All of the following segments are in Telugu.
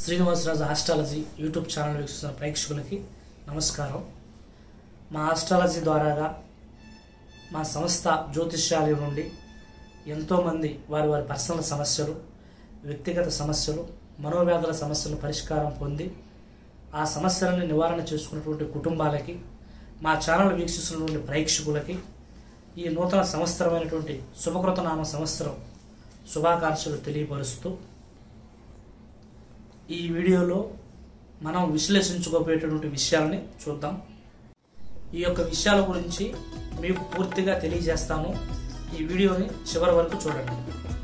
శ్రీనివాసరాజు ఆస్ట్రాలజీ యూట్యూబ్ ఛానల్ వీక్షిస్తున్న ప్రేక్షకులకి నమస్కారం మా ఆస్ట్రాలజీ ద్వారాగా మా సంస్థ జ్యోతిష్యాలయం నుండి ఎంతోమంది వారి వారి పర్సనల్ సమస్యలు వ్యక్తిగత సమస్యలు మనోవ్యాధుల సమస్యల పరిష్కారం పొంది ఆ సమస్యలను నివారణ చేసుకున్నటువంటి కుటుంబాలకి మా ఛానల్ వీక్షిస్తున్నటువంటి ప్రేక్షకులకి ఈ నూతన సంవత్సరమైనటువంటి శుభకృతనామ సంవత్సరం శుభాకాంక్షలు తెలియపరుస్తూ ఈ వీడియోలో మనం విశ్లేషించుకోబోయేటటువంటి విషయాలని చూద్దాం ఈ యొక్క విషయాల గురించి మీకు పూర్తిగా తెలియజేస్తాను ఈ వీడియోని చివరి వరకు చూడండి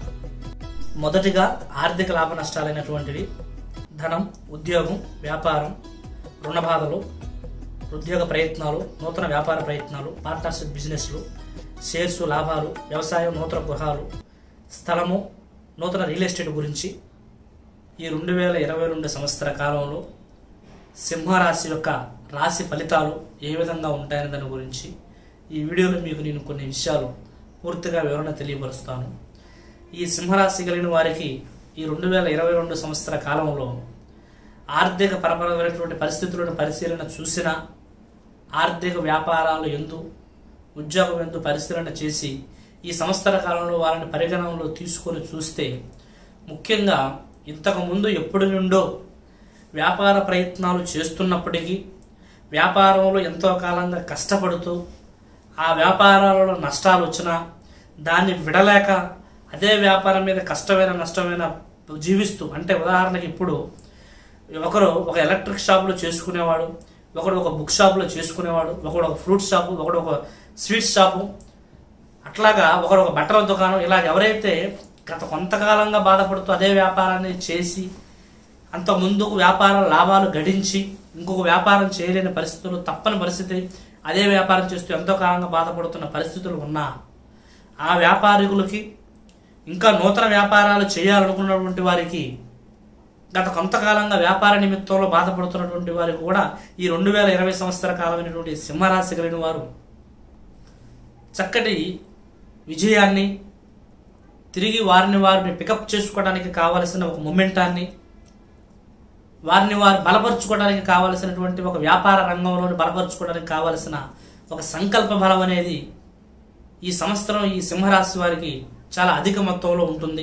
మొదటిగా ఆర్థిక లాభ నష్టాలైనటువంటివి ధనం ఉద్యోగం వ్యాపారం రుణ బాధలు ఉద్యోగ ప్రయత్నాలు నూతన వ్యాపార ప్రయత్నాలు పార్ట్నర్షిప్ బిజినెస్లు షేర్స్ లాభాలు వ్యవసాయం నూతన గృహాలు స్థలము నూతన రియల్ ఎస్టేట్ గురించి ఈ రెండు వేల ఇరవై రెండు సంవత్సర కాలంలో సింహరాశి యొక్క రాశి ఫలితాలు ఏ విధంగా ఉంటాయనే దాని గురించి ఈ వీడియోలో మీకు నేను కొన్ని విషయాలు పూర్తిగా వివరణ తెలియపరుస్తాను ఈ సింహరాశి కలిగిన వారికి ఈ రెండు వేల ఇరవై రెండు సంవత్సర కాలంలో ఆర్థిక పరపరమైనటువంటి పరిస్థితులను పరిశీలన చూసిన ఆర్థిక వ్యాపారాలు ఎందు ఉద్యోగం ఎందు పరిశీలన చేసి ఈ సంవత్సర కాలంలో వారిని పరిగణనలో తీసుకొని చూస్తే ముఖ్యంగా ఇంతకు ముందు ఎప్పటి నుండో వ్యాపార ప్రయత్నాలు చేస్తున్నప్పటికీ వ్యాపారంలో ఎంతో కాలంగా కష్టపడుతూ ఆ వ్యాపారాలలో నష్టాలు వచ్చినా దాన్ని విడలేక అదే వ్యాపారం మీద కష్టమైన నష్టమైన జీవిస్తూ అంటే ఉదాహరణకి ఇప్పుడు ఒకరు ఒక ఎలక్ట్రిక్ షాపులో చేసుకునేవాడు ఒకడు ఒక బుక్ షాపులో చేసుకునేవాడు ఒకడు ఒక ఫ్రూట్ షాపు ఒకడు ఒక స్వీట్ షాపు అట్లాగా ఒకరు ఒక బట్టల దుకాణం ఇలా ఎవరైతే గత కొంతకాలంగా బాధపడుతూ అదే వ్యాపారాన్ని చేసి అంత ముందుకు వ్యాపార లాభాలు గడించి ఇంకొక వ్యాపారం చేయలేని పరిస్థితులు తప్పని పరిస్థితి అదే వ్యాపారం చేస్తూ ఎంతో కాలంగా బాధపడుతున్న పరిస్థితులు ఉన్నా ఆ వ్యాపారికులకి ఇంకా నూతన వ్యాపారాలు చేయాలనుకున్నటువంటి వారికి గత కొంతకాలంగా వ్యాపార నిమిత్తంలో బాధపడుతున్నటువంటి వారికి కూడా ఈ రెండు వేల ఇరవై సంవత్సర కాలమైనటువంటి సింహరాశి కలిగిన వారు చక్కటి విజయాన్ని తిరిగి వారిని వారిని పికప్ చేసుకోవడానికి కావలసిన ఒక మొమెంటాన్ని వారిని వారు బలపరుచుకోవడానికి కావలసినటువంటి ఒక వ్యాపార రంగంలోని బలపరుచుకోవడానికి కావలసిన ఒక సంకల్ప బలం అనేది ఈ సంవత్సరం ఈ సింహరాశి వారికి చాలా అధిక మొత్తంలో ఉంటుంది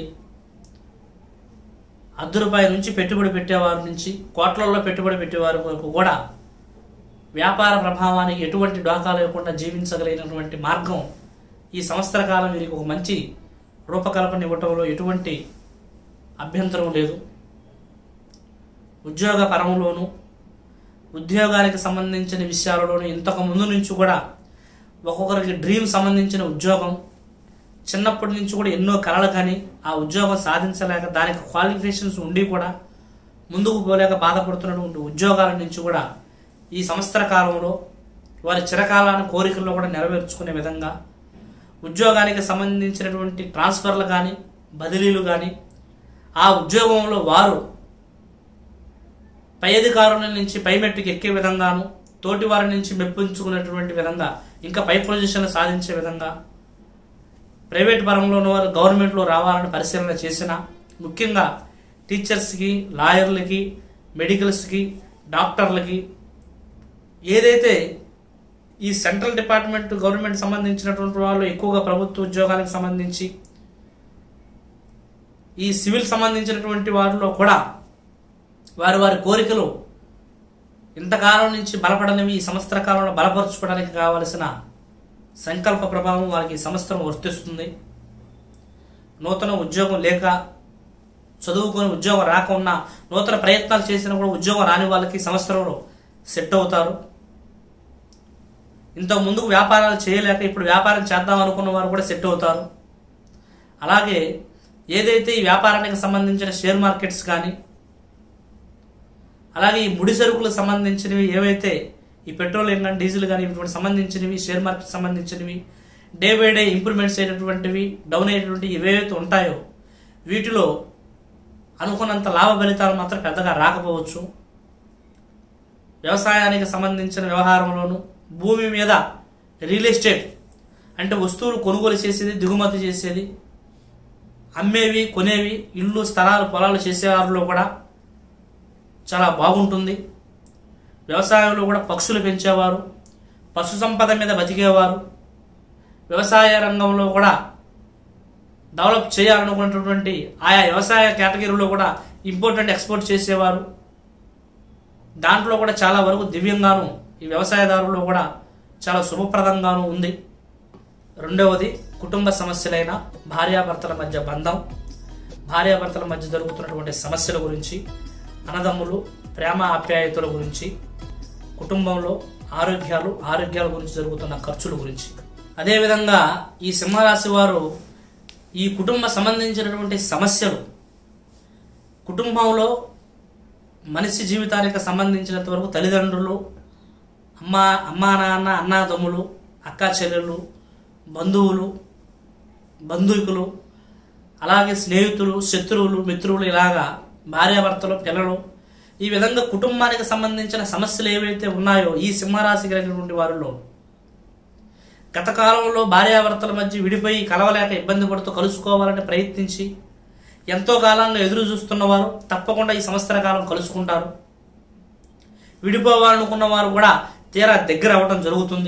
అర్ధ రూపాయల నుంచి పెట్టుబడి పెట్టేవారి నుంచి కోట్లలో పెట్టుబడి పెట్టేవారి వరకు కూడా వ్యాపార ప్రభావానికి ఎటువంటి డోకా లేకుండా జీవించగలిగినటువంటి మార్గం ఈ సంవత్సర కాలం వీరికి ఒక మంచి రూపకల్పన ఇవ్వటంలో ఎటువంటి అభ్యంతరం లేదు ఉద్యోగ పరంలోను ఉద్యోగానికి సంబంధించిన విషయాలలోనూ ఇంతకు ముందు నుంచి కూడా ఒక్కొక్కరికి డ్రీమ్ సంబంధించిన ఉద్యోగం చిన్నప్పటి నుంచి కూడా ఎన్నో కళలు కానీ ఆ ఉద్యోగం సాధించలేక దానికి క్వాలిఫికేషన్స్ ఉండి కూడా ముందుకు పోలేక బాధపడుతున్నటువంటి ఉద్యోగాల నుంచి కూడా ఈ సంవత్సర కాలంలో వారి చిరకాలాన్ని కోరికల్లో కూడా నెరవేర్చుకునే విధంగా ఉద్యోగానికి సంబంధించినటువంటి ట్రాన్స్ఫర్లు కానీ బదిలీలు కానీ ఆ ఉద్యోగంలో వారు పై అధికారుల నుంచి పై మెట్టుకు ఎక్కే విధంగాను తోటి వారి నుంచి మెప్పించుకునేటువంటి విధంగా ఇంకా పై పొజిషన్ సాధించే విధంగా ప్రైవేట్ పరంలోని వారు గవర్నమెంట్లో రావాలని పరిశీలన చేసిన ముఖ్యంగా టీచర్స్కి లాయర్లకి మెడికల్స్కి డాక్టర్లకి ఏదైతే ఈ సెంట్రల్ డిపార్ట్మెంట్ గవర్నమెంట్ సంబంధించినటువంటి వాళ్ళు ఎక్కువగా ప్రభుత్వ ఉద్యోగానికి సంబంధించి ఈ సివిల్ సంబంధించినటువంటి వారిలో కూడా వారి వారి కోరికలు ఇంతకాలం నుంచి బలపడనివి ఈ సంవత్సర కాలంలో బలపరుచుకోవడానికి కావలసిన సంకల్ప ప్రభావం వారికి ఈ సంవత్సరం వర్తిస్తుంది నూతన ఉద్యోగం లేక చదువుకొని ఉద్యోగం రాకుండా నూతన ప్రయత్నాలు చేసినా కూడా ఉద్యోగం రాని వాళ్ళకి ఈ సంవత్సరంలో సెట్ అవుతారు ఇంతకు ముందుకు వ్యాపారాలు చేయలేక ఇప్పుడు వ్యాపారం చేద్దాం అనుకున్న వారు కూడా సెట్ అవుతారు అలాగే ఏదైతే ఈ వ్యాపారానికి సంబంధించిన షేర్ మార్కెట్స్ కానీ అలాగే ఈ ముడి సరుకులకు సంబంధించినవి ఏవైతే ఈ పెట్రోలియం కానీ డీజిల్ కానీ ఇటువంటి సంబంధించినవి షేర్ మార్కెట్ సంబంధించినవి డే బై డే ఇంప్రూవ్మెంట్స్ అయినటువంటివి డౌన్ అయ్యేటువంటి ఏవైతే ఉంటాయో వీటిలో అనుకున్నంత లాభ ఫలితాలు మాత్రం పెద్దగా రాకపోవచ్చు వ్యవసాయానికి సంబంధించిన వ్యవహారంలోను భూమి మీద రియల్ ఎస్టేట్ అంటే వస్తువులు కొనుగోలు చేసేది దిగుమతి చేసేది అమ్మేవి కొనేవి ఇళ్ళు స్థలాలు పొలాలు చేసేవారిలో కూడా చాలా బాగుంటుంది వ్యవసాయంలో కూడా పక్షులు పెంచేవారు పశు సంపద మీద బతికేవారు వ్యవసాయ రంగంలో కూడా డెవలప్ చేయాలనుకున్నటువంటి ఆయా వ్యవసాయ కేటగిరీలో కూడా ఇంపోర్ట్ అండ్ ఎక్స్పోర్ట్ చేసేవారు దాంట్లో కూడా చాలా వరకు దివ్యంగాను ఈ వ్యవసాయదారుల్లో కూడా చాలా శుభప్రదంగాను ఉంది రెండవది కుటుంబ సమస్యలైన భార్యాభర్తల మధ్య బంధం భార్యాభర్తల మధ్య జరుగుతున్నటువంటి సమస్యల గురించి అన్నదమ్ములు ప్రేమ ఆప్యాయతల గురించి కుటుంబంలో ఆరోగ్యాలు ఆరోగ్యాల గురించి జరుగుతున్న ఖర్చుల గురించి అదేవిధంగా ఈ సింహరాశి వారు ఈ కుటుంబ సంబంధించినటువంటి సమస్యలు కుటుంబంలో మనిషి జీవితానికి సంబంధించినంత వరకు తల్లిదండ్రులు అమ్మ అమ్మా నాన్న అన్నాదమ్ములు అక్కా చెల్లెళ్ళు బంధువులు బంధువులు అలాగే స్నేహితులు శత్రువులు మిత్రులు ఇలాగా భార్యాభర్తలు పిల్లలు ఈ విధంగా కుటుంబానికి సంబంధించిన సమస్యలు ఏవైతే ఉన్నాయో ఈ సింహరాశి కలిగినటువంటి వారిలో గత కాలంలో భార్యాభర్తల మధ్య విడిపోయి కలవలేక ఇబ్బంది పడుతూ కలుసుకోవాలని ప్రయత్నించి ఎంతో కాలంగా ఎదురు చూస్తున్నవారు తప్పకుండా ఈ సంవత్సర కాలం కలుసుకుంటారు విడిపోవాలనుకున్న వారు కూడా తీరా దగ్గర అవ్వడం జరుగుతుంది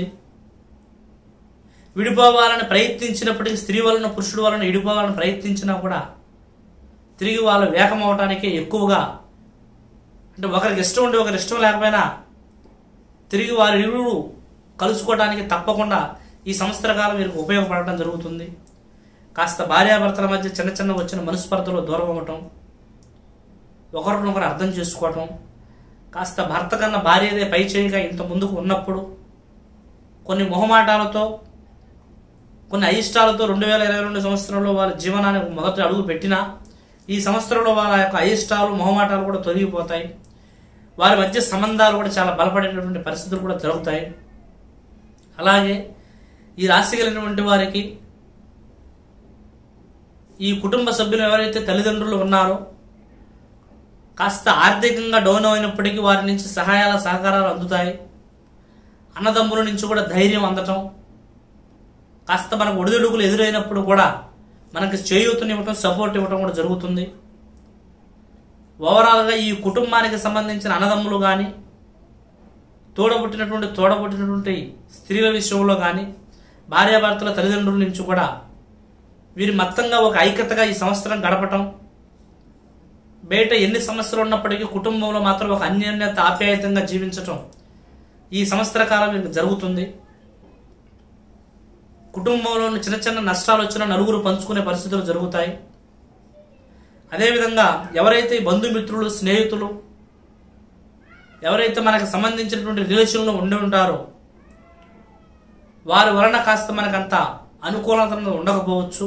విడిపోవాలని ప్రయత్నించినప్పటికీ స్త్రీ వలన పురుషుడు వలన విడిపోవాలని ప్రయత్నించినా కూడా తిరిగి వాళ్ళు వేగం అవటానికే ఎక్కువగా అంటే ఒకరికి ఇష్టం ఉండి ఒకరి ఇష్టం లేకపోయినా తిరిగి వారి ఇరువురు కలుసుకోవడానికి తప్పకుండా ఈ సంవత్సర కాలం వీరికి ఉపయోగపడటం జరుగుతుంది కాస్త భార్యాభర్తల మధ్య చిన్న చిన్న వచ్చిన మనస్పర్ధలు దూరం అవ్వటం ఒకరినొకరు అర్థం చేసుకోవటం కాస్త భర్త కన్నా భార్యదే పై చేయిగా ఇంత ముందుకు ఉన్నప్పుడు కొన్ని మొహమాటాలతో కొన్ని అయిష్టాలతో రెండు వేల ఇరవై రెండు సంవత్సరంలో వాళ్ళ జీవనానికి మొదటి అడుగు పెట్టినా ఈ సంవత్సరంలో వాళ్ళ యొక్క అయిష్టాలు మొహమాటాలు కూడా తొలగిపోతాయి వారి మధ్య సంబంధాలు కూడా చాలా బలపడేటటువంటి పరిస్థితులు కూడా జరుగుతాయి అలాగే ఈ రాశి కలిగినటువంటి వారికి ఈ కుటుంబ సభ్యులు ఎవరైతే తల్లిదండ్రులు ఉన్నారో కాస్త ఆర్థికంగా డౌన్ అయినప్పటికీ వారి నుంచి సహాయాల సహకారాలు అందుతాయి అన్నదమ్ముల నుంచి కూడా ధైర్యం అందటం కాస్త మనకు ఒడిదుడుకులు ఎదురైనప్పుడు కూడా మనకి చేయూతనివ్వటం సపోర్ట్ ఇవ్వటం కూడా జరుగుతుంది ఓవరాల్గా ఈ కుటుంబానికి సంబంధించిన అన్నదమ్ములు కానీ తోడబుట్టినటువంటి తోడబుట్టినటువంటి స్త్రీల విషయంలో కానీ భార్యాభర్తల తల్లిదండ్రుల నుంచి కూడా వీరి మొత్తంగా ఒక ఐక్యతగా ఈ సంవత్సరం గడపటం బయట ఎన్ని సమస్యలు ఉన్నప్పటికీ కుటుంబంలో మాత్రం ఒక అన్యోన్యత ఆప్యాయతంగా జీవించటం ఈ సంవత్సర కాలం వీరికి జరుగుతుంది కుటుంబంలోని చిన్న చిన్న నష్టాలు వచ్చినా నలుగురు పంచుకునే పరిస్థితులు జరుగుతాయి అదేవిధంగా ఎవరైతే బంధుమిత్రులు స్నేహితులు ఎవరైతే మనకు సంబంధించినటువంటి రిలేషన్లో ఉండి ఉంటారో వారి వలన కాస్త మనకంత అనుకూలత ఉండకపోవచ్చు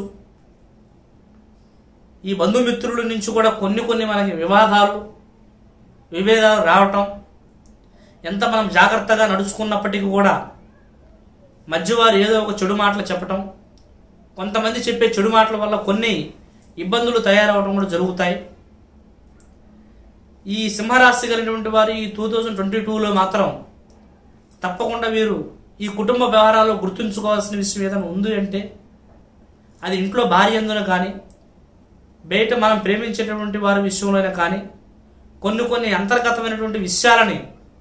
ఈ బంధుమిత్రుల నుంచి కూడా కొన్ని కొన్ని మనకి వివాదాలు విభేదాలు రావటం ఎంత మనం జాగ్రత్తగా నడుచుకున్నప్పటికీ కూడా మధ్యవారు ఏదో ఒక చెడు మాటలు చెప్పటం కొంతమంది చెప్పే చెడు మాటల వల్ల కొన్ని ఇబ్బందులు తయారవడం కూడా జరుగుతాయి ఈ సింహరాశి కలిగినటువంటి వారు ఈ టూ థౌజండ్ ట్వంటీ టూలో మాత్రం తప్పకుండా వీరు ఈ కుటుంబ వ్యవహారాల్లో గుర్తుంచుకోవాల్సిన విషయం ఏదైనా ఉంది అంటే అది ఇంట్లో భార్య ఎందున కానీ బయట మనం ప్రేమించేటటువంటి వారి విషయంలోనే కానీ కొన్ని కొన్ని అంతర్గతమైనటువంటి విషయాలని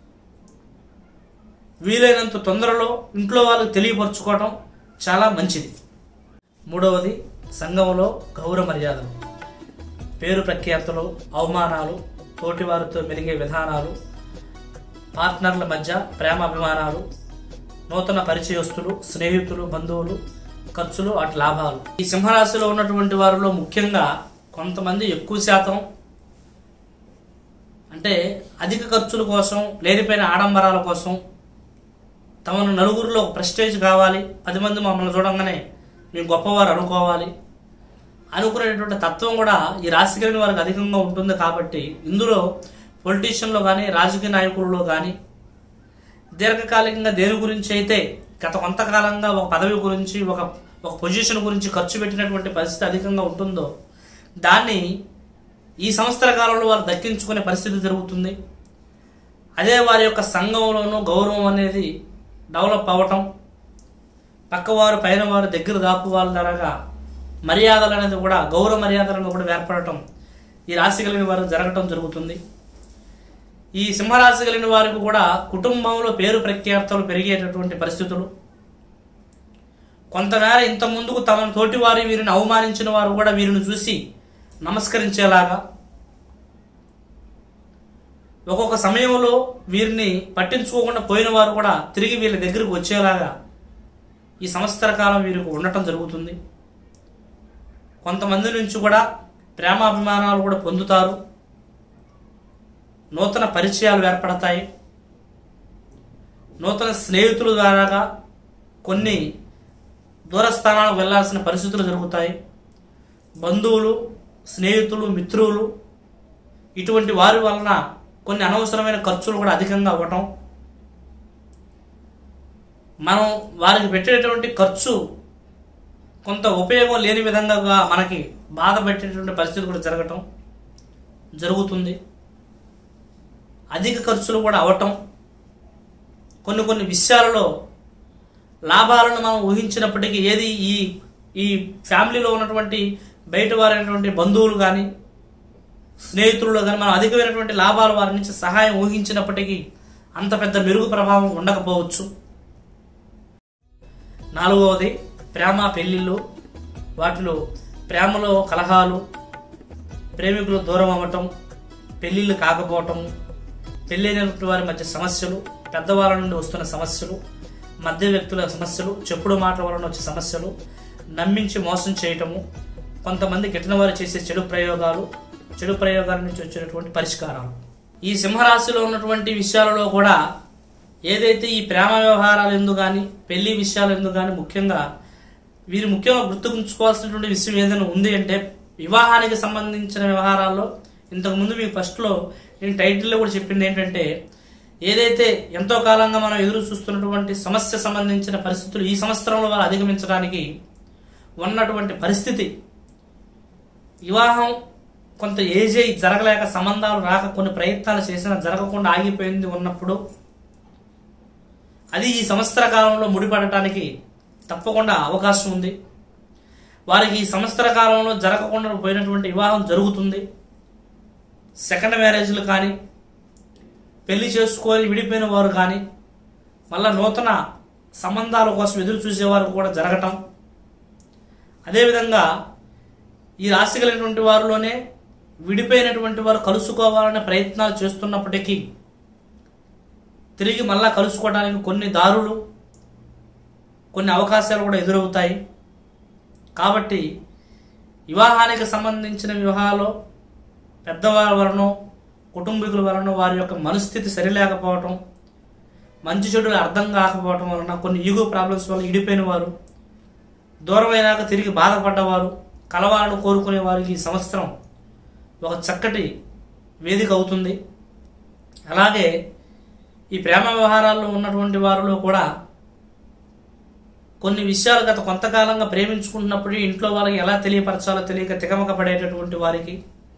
వీలైనంత తొందరలో ఇంట్లో వాళ్ళకి తెలియపరచుకోవడం చాలా మంచిది మూడవది సంఘంలో గౌరవ మర్యాదలు పేరు ప్రఖ్యాతులు అవమానాలు తోటివారితో మెలిగే విధానాలు పార్ట్నర్ల మధ్య ప్రేమాభిమానాలు నూతన పరిచయస్తులు స్నేహితులు బంధువులు ఖర్చులు అటు లాభాలు ఈ సింహరాశిలో ఉన్నటువంటి వారిలో ముఖ్యంగా కొంతమంది ఎక్కువ శాతం అంటే అధిక ఖర్చుల కోసం లేనిపోయిన ఆడంబరాల కోసం తమను నలుగురిలో ఒక ప్రెస్టేజ్ కావాలి పది మంది మమ్మల్ని చూడంగానే మేము గొప్పవారు అనుకోవాలి అనుకునేటువంటి తత్వం కూడా ఈ రాశి కలిగిన వారికి అధికంగా ఉంటుంది కాబట్టి ఇందులో పొలిటీషియన్లో కానీ రాజకీయ నాయకులలో కానీ దీర్ఘకాలికంగా దేని గురించి అయితే గత కొంతకాలంగా ఒక పదవి గురించి ఒక ఒక పొజిషన్ గురించి ఖర్చు పెట్టినటువంటి పరిస్థితి అధికంగా ఉంటుందో దాన్ని ఈ సంవత్సర కాలంలో వారు దక్కించుకునే పరిస్థితి జరుగుతుంది అదే వారి యొక్క సంఘంలోనూ గౌరవం అనేది డెవలప్ అవ్వటం పక్కవారు పైన వారు దగ్గర దాపు వాళ్ళ ధరగా మర్యాదలు అనేది కూడా గౌరవ మర్యాదలను కూడా ఏర్పడటం ఈ రాశి కలిగిన వారు జరగటం జరుగుతుంది ఈ సింహరాశి కలిగిన వారికి కూడా కుటుంబంలో పేరు ప్రఖ్యాతలు పెరిగేటటువంటి పరిస్థితులు కొంతమేర ఇంత ముందుకు తమ తోటి వారి వీరిని అవమానించిన వారు కూడా వీరిని చూసి నమస్కరించేలాగా ఒక్కొక్క సమయంలో వీరిని పట్టించుకోకుండా పోయిన వారు కూడా తిరిగి వీళ్ళ దగ్గరికి వచ్చేలాగా ఈ సంవత్సర కాలం వీరికి ఉండటం జరుగుతుంది కొంతమంది నుంచి కూడా ప్రేమాభిమానాలు కూడా పొందుతారు నూతన పరిచయాలు ఏర్పడతాయి నూతన స్నేహితుల ద్వారాగా కొన్ని దూరస్థానాలకు వెళ్లాల్సిన పరిస్థితులు జరుగుతాయి బంధువులు స్నేహితులు మిత్రులు ఇటువంటి వారి వలన కొన్ని అనవసరమైన ఖర్చులు కూడా అధికంగా అవ్వటం మనం వారికి పెట్టేటటువంటి ఖర్చు కొంత ఉపయోగం లేని విధంగా మనకి బాధ పెట్టేటువంటి పరిస్థితి కూడా జరగటం జరుగుతుంది అధిక ఖర్చులు కూడా అవటం కొన్ని కొన్ని విషయాలలో లాభాలను మనం ఊహించినప్పటికీ ఏది ఈ ఈ ఫ్యామిలీలో ఉన్నటువంటి బయట వారైనటువంటి బంధువులు కానీ స్నేహితులు కానీ మనం అధికమైనటువంటి లాభాలు వారి నుంచి సహాయం ఊహించినప్పటికీ అంత పెద్ద మెరుగు ప్రభావం ఉండకపోవచ్చు నాలుగవది ప్రేమ పెళ్ళిళ్ళు వాటిలో ప్రేమలో కలహాలు ప్రేమికులు దూరం అవ్వటం పెళ్ళిళ్ళు కాకపోవటం పెళ్ళైనటువంటి వారి మధ్య సమస్యలు పెద్దవాళ్ళ నుండి వస్తున్న సమస్యలు మధ్య వ్యక్తుల సమస్యలు చెప్పుడు మాటల వలన వచ్చే సమస్యలు నమ్మించి మోసం చేయటము కొంతమంది గిట్టిన వారు చేసే చెడు ప్రయోగాలు చెడు ప్రయోగాల నుంచి వచ్చేటటువంటి పరిష్కారాలు ఈ సింహరాశిలో ఉన్నటువంటి విషయాలలో కూడా ఏదైతే ఈ ప్రేమ వ్యవహారాలు ఎందు కానీ పెళ్లి విషయాలు ఎందు కానీ ముఖ్యంగా వీరు ముఖ్యంగా గుర్తుంచుకోవాల్సినటువంటి విషయం ఏదైనా ఉంది అంటే వివాహానికి సంబంధించిన వ్యవహారాల్లో ఇంతకుముందు మీకు ఫస్ట్లో నేను టైటిల్లో కూడా చెప్పింది ఏంటంటే ఏదైతే ఎంతో కాలంగా మనం ఎదురు చూస్తున్నటువంటి సమస్య సంబంధించిన పరిస్థితులు ఈ సంవత్సరంలో వారు అధిగమించడానికి ఉన్నటువంటి పరిస్థితి వివాహం కొంత ఏజ్ అయి జరగలేక సంబంధాలు రాక కొన్ని ప్రయత్నాలు చేసినా జరగకుండా ఆగిపోయింది ఉన్నప్పుడు అది ఈ సంవత్సర కాలంలో ముడిపడటానికి తప్పకుండా అవకాశం ఉంది వారికి ఈ సంవత్సర కాలంలో జరగకుండా పోయినటువంటి వివాహం జరుగుతుంది సెకండ్ మ్యారేజ్లు కానీ పెళ్లి చేసుకొని విడిపోయిన వారు కానీ మళ్ళా నూతన సంబంధాల కోసం ఎదురు చూసేవారు కూడా జరగటం అదేవిధంగా ఈ రాశి కలిగినటువంటి వారిలోనే విడిపోయినటువంటి వారు కలుసుకోవాలనే ప్రయత్నాలు చేస్తున్నప్పటికీ తిరిగి మళ్ళా కలుసుకోవడానికి కొన్ని దారులు కొన్ని అవకాశాలు కూడా ఎదురవుతాయి కాబట్టి వివాహానికి సంబంధించిన వివాహాలు పెద్దవారి వలన కుటుంబీకుల వలన వారి యొక్క మనస్థితి సరిలేకపోవటం మంచి చెడులు అర్థం కాకపోవటం వలన కొన్ని ఈగో ప్రాబ్లమ్స్ వల్ల ఇడిపోయిన వారు దూరమైనాక తిరిగి బాధపడ్డవారు కలవాలను కోరుకునే వారికి ఈ సంవత్సరం ఒక చక్కటి వేదిక అవుతుంది అలాగే ఈ ప్రేమ వ్యవహారాల్లో ఉన్నటువంటి వారిలో కూడా కొన్ని విషయాలు గత కొంతకాలంగా ప్రేమించుకుంటున్నప్పుడు ఇంట్లో వాళ్ళకి ఎలా తెలియపరచాలో తెలియక తికమక పడేటటువంటి వారికి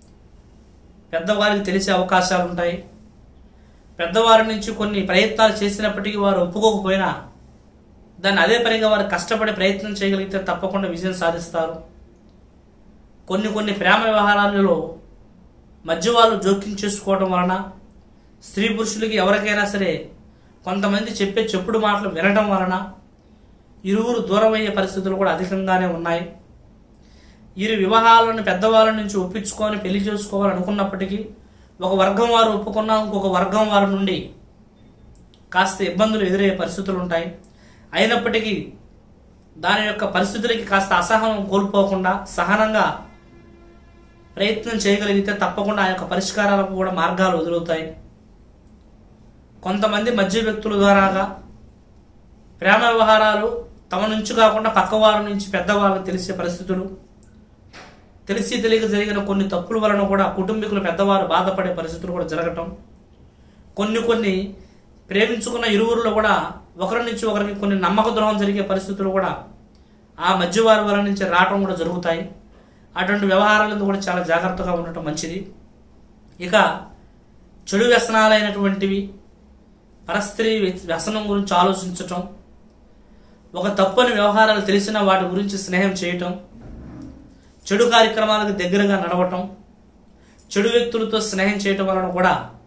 పెద్దవారికి తెలిసే అవకాశాలు ఉంటాయి పెద్దవారి నుంచి కొన్ని ప్రయత్నాలు చేసినప్పటికీ వారు ఒప్పుకోకపోయినా దాన్ని అదే పనిగా వారు కష్టపడి ప్రయత్నం చేయగలిగితే తప్పకుండా విజయం సాధిస్తారు కొన్ని కొన్ని ప్రేమ వ్యవహారాలలో మధ్య వాళ్ళు జోక్యం చేసుకోవడం వలన స్త్రీ పురుషులకి ఎవరికైనా సరే కొంతమంది చెప్పే చెప్పుడు మాటలు వినడం వలన ఇరువురు దూరమయ్యే పరిస్థితులు కూడా అధికంగానే ఉన్నాయి ఇరు వివాహాలను పెద్దవాళ్ళ నుంచి ఒప్పించుకొని పెళ్లి చేసుకోవాలనుకున్నప్పటికీ ఒక వర్గం వారు ఒప్పుకున్నా ఇంకొక వర్గం వారి నుండి కాస్త ఇబ్బందులు ఎదురయ్యే పరిస్థితులు ఉంటాయి అయినప్పటికీ దాని యొక్క పరిస్థితులకి కాస్త అసహనం కోల్పోకుండా సహనంగా ప్రయత్నం చేయగలిగితే తప్పకుండా ఆ యొక్క పరిష్కారాలకు కూడా మార్గాలు ఎదురవుతాయి కొంతమంది మధ్య వ్యక్తుల ద్వారాగా ప్రేమ వ్యవహారాలు తమ నుంచి కాకుండా పక్క వారి నుంచి పెద్దవాళ్ళకి తెలిసే పరిస్థితులు తెలిసి తెలియక జరిగిన కొన్ని తప్పుల వలన కూడా కుటుంబీకులు పెద్దవారు బాధపడే పరిస్థితులు కూడా జరగటం కొన్ని కొన్ని ప్రేమించుకున్న ఇరువురిలో కూడా ఒకరి నుంచి ఒకరికి కొన్ని నమ్మక ద్రోహం జరిగే పరిస్థితులు కూడా ఆ మధ్యవారి వల్ల నుంచి రావటం కూడా జరుగుతాయి అటువంటి వ్యవహారాలను కూడా చాలా జాగ్రత్తగా ఉండటం మంచిది ఇక చెడు వ్యసనాలైనటువంటివి పరస్త్రీ వ్యసనం గురించి ఆలోచించటం ఒక తప్పని వ్యవహారాలు తెలిసిన వాటి గురించి స్నేహం చేయటం చెడు కార్యక్రమాలకు దగ్గరగా నడవటం చెడు వ్యక్తులతో స్నేహం చేయటం వలన కూడా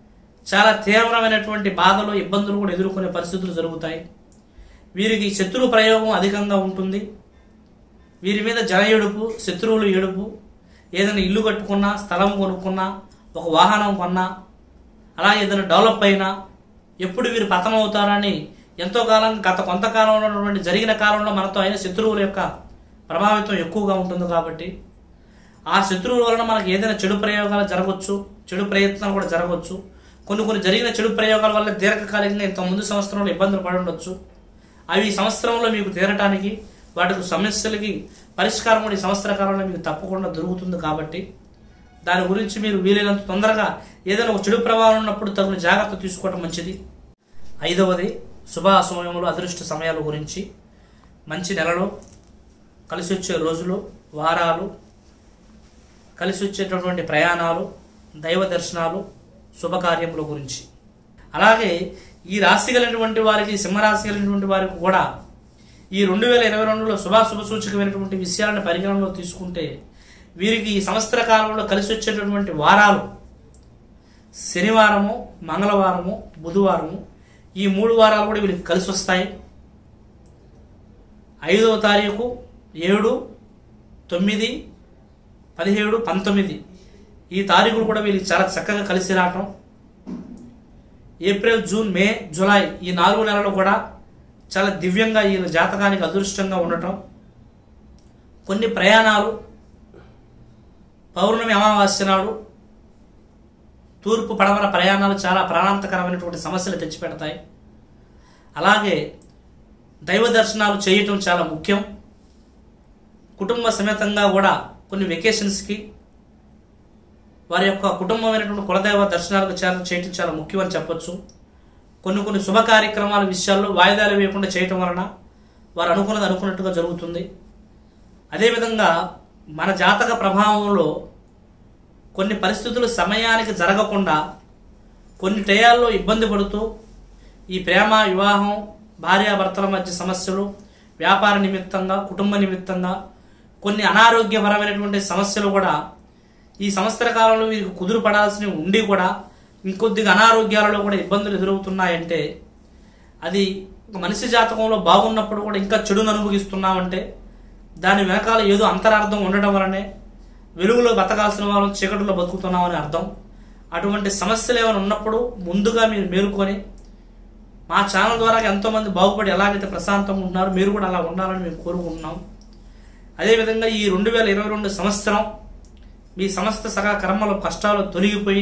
చాలా తీవ్రమైనటువంటి బాధలు ఇబ్బందులు కూడా ఎదుర్కొనే పరిస్థితులు జరుగుతాయి వీరికి శత్రు ప్రయోగం అధికంగా ఉంటుంది వీరి మీద జన ఏడుపు శత్రువులు ఏడుపు ఏదైనా ఇల్లు కట్టుకున్నా స్థలం కొనుక్కున్నా ఒక వాహనం కొన్నా అలా ఏదైనా డెవలప్ అయినా ఎప్పుడు వీరు పతనం అవుతారని ఎంతో కాలం గత కొంతకాలంలో ఉన్నటువంటి జరిగిన కాలంలో మనతో అయిన శత్రువుల యొక్క ప్రభావితం ఎక్కువగా ఉంటుంది కాబట్టి ఆ శత్రువుల వలన మనకి ఏదైనా చెడు ప్రయోగాలు జరగవచ్చు చెడు ప్రయత్నాలు కూడా జరగవచ్చు కొన్ని కొన్ని జరిగిన చెడు ప్రయోగాల వల్ల దీర్ఘకాలికంగా ఇంత ముందు సంవత్సరంలో ఇబ్బందులు పడి ఉండొచ్చు అవి ఈ సంవత్సరంలో మీకు తీరటానికి వాటికి సమస్యలకి పరిష్కారం కూడా ఈ సంవత్సర కాలంలో మీకు తప్పకుండా దొరుకుతుంది కాబట్టి దాని గురించి మీరు వీలైనంత తొందరగా ఏదైనా ఒక చెడు ప్రభావం ఉన్నప్పుడు తగిన జాగ్రత్త తీసుకోవడం మంచిది ఐదవది శుభ సమయంలో అదృష్ట సమయాల గురించి మంచి నెలలు కలిసి వచ్చే రోజులు వారాలు కలిసి వచ్చేటటువంటి ప్రయాణాలు దైవ దర్శనాలు శుభకార్యముల గురించి అలాగే ఈ రాశి కలిగినటువంటి వారికి సింహరాశి కలిగినటువంటి వారికి కూడా ఈ రెండు వేల ఇరవై రెండులో శుభాశుభ సూచకమైనటువంటి విషయాలను పరిగణనలో తీసుకుంటే వీరికి ఈ సంవత్సర కాలంలో కలిసి వచ్చేటటువంటి వారాలు శనివారము మంగళవారము బుధవారము ఈ మూడు వారాలు కూడా వీరికి కలిసి వస్తాయి ఐదవ తారీఖు ఏడు తొమ్మిది పదిహేడు పంతొమ్మిది ఈ తారీఖులు కూడా వీళ్ళకి చాలా చక్కగా కలిసి రావటం ఏప్రిల్ జూన్ మే జూలై ఈ నాలుగు నెలలు కూడా చాలా దివ్యంగా ఈ జాతకానికి అదృష్టంగా ఉండటం కొన్ని ప్రయాణాలు పౌర్ణమి అమావాస్య నాడు తూర్పు పడమర ప్రయాణాలు చాలా ప్రాణాంతకరమైనటువంటి సమస్యలు తెచ్చిపెడతాయి అలాగే దైవ దర్శనాలు చేయటం చాలా ముఖ్యం కుటుంబ సమేతంగా కూడా కొన్ని వెకేషన్స్కి వారి యొక్క కుటుంబమైనటువంటి కులదైవ దర్శనాలకు చాలా చేయటం చాలా ముఖ్యం అని చెప్పొచ్చు కొన్ని కొన్ని శుభ కార్యక్రమాల విషయాల్లో వాయిదాలు వేయకుండా చేయటం వలన వారు అనుకున్నది అనుకున్నట్టుగా జరుగుతుంది అదేవిధంగా మన జాతక ప్రభావంలో కొన్ని పరిస్థితులు సమయానికి జరగకుండా కొన్ని టయాల్లో ఇబ్బంది పడుతూ ఈ ప్రేమ వివాహం భార్యాభర్తల మధ్య సమస్యలు వ్యాపార నిమిత్తంగా కుటుంబ నిమిత్తంగా కొన్ని అనారోగ్యపరమైనటువంటి సమస్యలు కూడా ఈ సంవత్సర కాలంలో వీరికి కుదురు పడాల్సినవి ఉండి కూడా ఇంకొద్దిగా అనారోగ్యాలలో కూడా ఇబ్బందులు ఎదురవుతున్నాయంటే అది ఒక మనిషి జాతకంలో బాగున్నప్పుడు కూడా ఇంకా చెడును అనుభవిస్తున్నామంటే దాని వెనకాల ఏదో అంతరార్థం ఉండడం వలనే వెలుగులో బతకాల్సిన వాళ్ళం చీకటిలో బతుకుతున్నామని అర్థం అటువంటి సమస్యలు ఏమైనా ఉన్నప్పుడు ముందుగా మీరు మేలుకొని మా ఛానల్ ద్వారా ఎంతోమంది బాగుపడి ఎలాగైతే ప్రశాంతంగా ఉన్నారు మీరు కూడా అలా ఉండాలని మేము కోరుకుంటున్నాం అదేవిధంగా ఈ రెండు వేల ఇరవై రెండు సంవత్సరం మీ సమస్త సకల కర్మల కష్టాలు తొలగిపోయి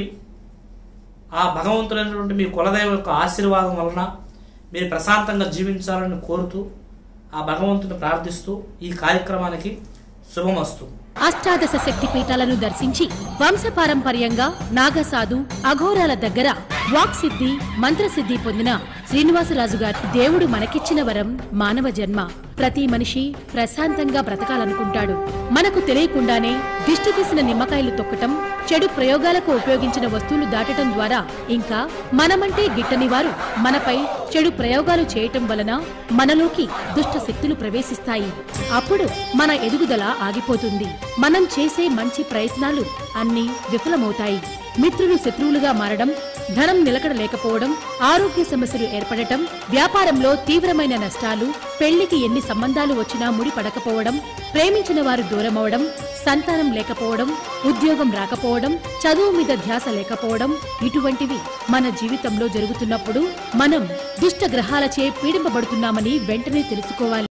ఆ భగవంతుడైనటువంటి మీ కులదైవం యొక్క ఆశీర్వాదం వలన మీరు ప్రశాంతంగా జీవించాలని కోరుతూ ఆ భగవంతుని ప్రార్థిస్తూ ఈ కార్యక్రమానికి శుభమస్తు అష్టాదశ శక్తి పీఠాలను దర్శించి వంశపారంపర్యంగా నాగసాధు అఘోరాల దగ్గర వాక్ సిద్ధి మంత్రసిద్ధి పొందిన శ్రీనివాసరాజు గారు దేవుడు మనకిచ్చిన వరం మానవ జన్మ ప్రతి మనిషి ప్రశాంతంగా బ్రతకాలనుకుంటాడు మనకు తెలియకుండానే దిష్టి తీసిన నిమ్మకాయలు తొక్కటం చెడు ప్రయోగాలకు ఉపయోగించిన వస్తువులు దాటటం ద్వారా ఇంకా మనమంటే గిట్టని వారు మనపై చెడు ప్రయోగాలు చేయటం వలన మనలోకి దుష్ట శక్తులు ప్రవేశిస్తాయి అప్పుడు మన ఎదుగుదల ఆగిపోతుంది మనం చేసే మంచి ప్రయత్నాలు అన్నీ విఫలమవుతాయి మిత్రులు శత్రువులుగా మారడం ధనం నిలకడ లేకపోవడం ఆరోగ్య సమస్యలు ఏర్పడటం వ్యాపారంలో తీవ్రమైన నష్టాలు పెళ్లికి ఎన్ని సంబంధాలు వచ్చినా ముడి పడకపోవడం ప్రేమించిన వారు దూరమవడం సంతానం లేకపోవడం ఉద్యోగం రాకపోవడం చదువు మీద ధ్యాస లేకపోవడం ఇటువంటివి మన జీవితంలో జరుగుతున్నప్పుడు మనం దుష్ట గ్రహాలచే పీడింపబడుతున్నామని వెంటనే తెలుసుకోవాలి